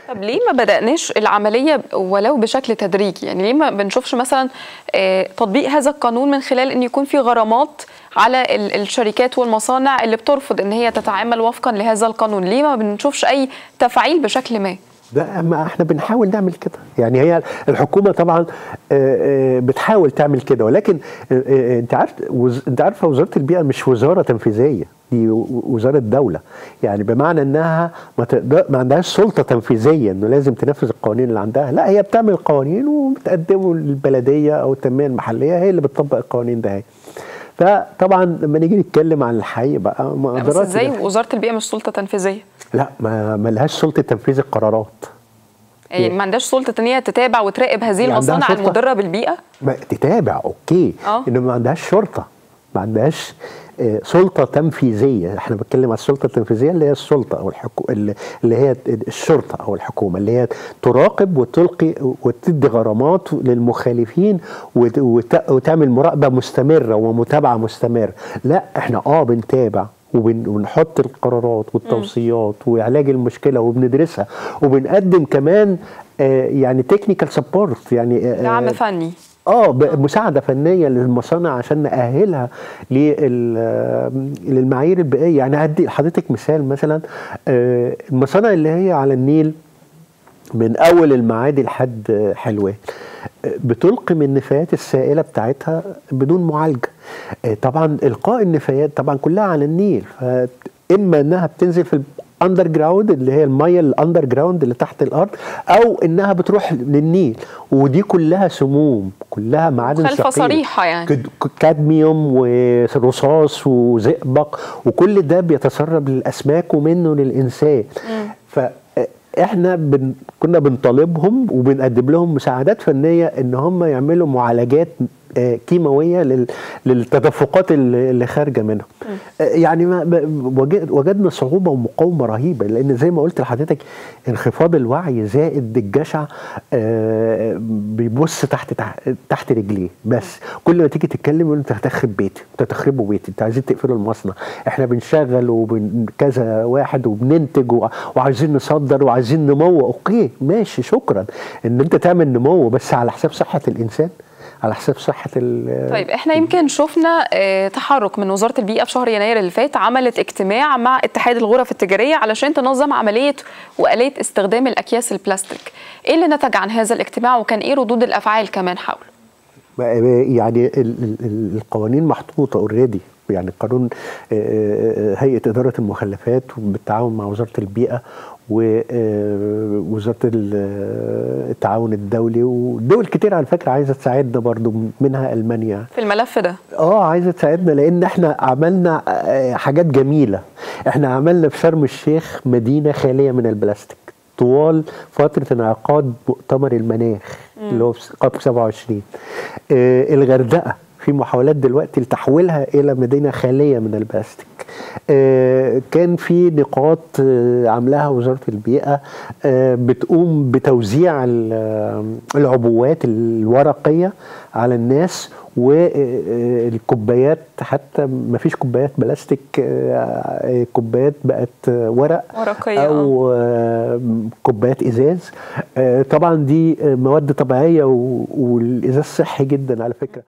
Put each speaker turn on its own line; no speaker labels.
طب ليه ما بدأناش العملية ولو بشكل تدريجي يعني ليه ما بنشوفش مثلا آه، تطبيق هذا القانون من خلال ان يكون في غرامات على ال- الشركات والمصانع اللي بترفض ان هي تتعامل وفقا لهذا القانون ليه ما بنشوفش اي تفعيل بشكل ما
ده ما احنا بنحاول نعمل كده يعني هي الحكومه طبعا آه، آه، بتحاول تعمل كده ولكن آه، آه، انت عارف وز- انت عارفه وزاره البيئه مش وزاره تنفيذيه دي و- وزاره دوله يعني بمعنى انها ما تقدر ما عندهاش سلطه تنفيذيه انه لازم تنفذ القوانين اللي عندها لا هي بتعمل قوانين وبتقدمه للبلديه او التنميه المحليه هي اللي بتطبق القوانين ده هي. فطبعا لما نيجي نتكلم عن الحي بقى
لا، بس
مقدرات
ازاي وزارة البيئة مش سلطة تنفيذيه
لا ما ما لهاش سلطه تنفيذ القرارات
يعني ما عندهاش سلطة ان هي تتابع وتراقب هذه
عندها
المصانع
سلطة؟
المضرة بالبيئة
ما تتابع اوكي
آه.
انما ما عندهاش شرطه ما عندهاش آه، سلطه تنفيذيه احنا بنتكلم على السلطه التنفيذيه اللي هي السلطه او الحكو... اللي اللي هي الشرطه او الحكومه اللي هي تراقب وتلقي وتدي غرامات للمخالفين وت... وت... وتعمل مراقبه مستمره ومتابعه مستمره لا احنا اه بنتابع وبن- وبنحط القرارات والتوصيات وعلاج المشكله وبندرسها وبنقدم كمان آه، يعني تكنيكال سبورت يعني آه،
دعم فني
اه ب- مساعده فنيه للمصانع عشان ناهلها لل- للمعايير البيئيه يعني هدي لحضرتك مثال مثلا آه، المصانع اللي هي على النيل من اول المعادي لحد حلوان آه، بتلقي من النفايات السائله بتاعتها بدون معالجه آه، طبعا القاء النفايات طبعا كلها على النيل فاما انها بتنزل في الاندر جراوند اللي هي الميه الاندر جراوند اللي تحت الارض او انها بتروح للنيل ودي كلها سموم كلها معادن
مخالفة
ثقيلة.
صريحة يعني.
كد- كادميوم ورصاص وزئبق وكل ده بيتسرب للاسماك ومنه للانسان فاحنا بن كنا بنطالبهم وبنقدم لهم مساعدات فنيه ان هم يعملوا معالجات آه، كيماويه لل- للتدفقات اللي اللي خارجه منهم آه، يعني ما ب- وجد- وجدنا صعوبه ومقاومه رهيبه لان زي ما قلت لحضرتك انخفاض الوعي زائد الجشع آه، بيبص تحت تحت- تحت رجليه بس كل ما تيجي تتكلم يقول انت هتخرب بيتي انت هتخربوا بيتي انت عايزين تقفلوا المصنع احنا بنشغل وبن كذا واحد وبننتج وع- وعايزين نصدر وعايزين نمو اوكي ماشي شكرا ان انت تعمل نمو بس على حساب صحه الانسان على حساب صحه ال
طيب احنا يمكن شفنا آه، تحرك من وزاره البيئه في شهر يناير اللي فات عملت اجتماع مع اتحاد الغرف التجاريه علشان تنظم عمليه واليه استخدام الاكياس البلاستيك ايه اللي نتج عن هذا الاجتماع وكان ايه ردود الافعال كمان حوله
يعني ال- ال- ال- القوانين محطوطه اوريدي يعني قانون آه، آه، هيئه اداره المخلفات بالتعاون مع وزاره البيئه ووزاره التعاون الدولي ودول كتير على فكره عايزه تساعدنا برضو منها المانيا
في الملف ده
اه عايزه تساعدنا لان احنا عملنا آه، حاجات جميله احنا عملنا في شرم الشيخ مدينه خاليه من البلاستيك طوال فتره انعقاد مؤتمر المناخ اللي هو في قاب 27 آه الغردقه في محاولات دلوقتي لتحويلها الى مدينه خاليه من البلاستيك آه كان في نقاط آه عاملاها وزاره البيئه آه بتقوم بتوزيع ال- آه، العبوات الورقيه على الناس والكوبايات حتى ما فيش كوبايات بلاستيك آه، كوبايات بقت آه، ورق
ورقية،
او آه، كوبايات ازاز آه، طبعا دي آه، مواد طبيعيه و- والازاز صحي جدا على فكره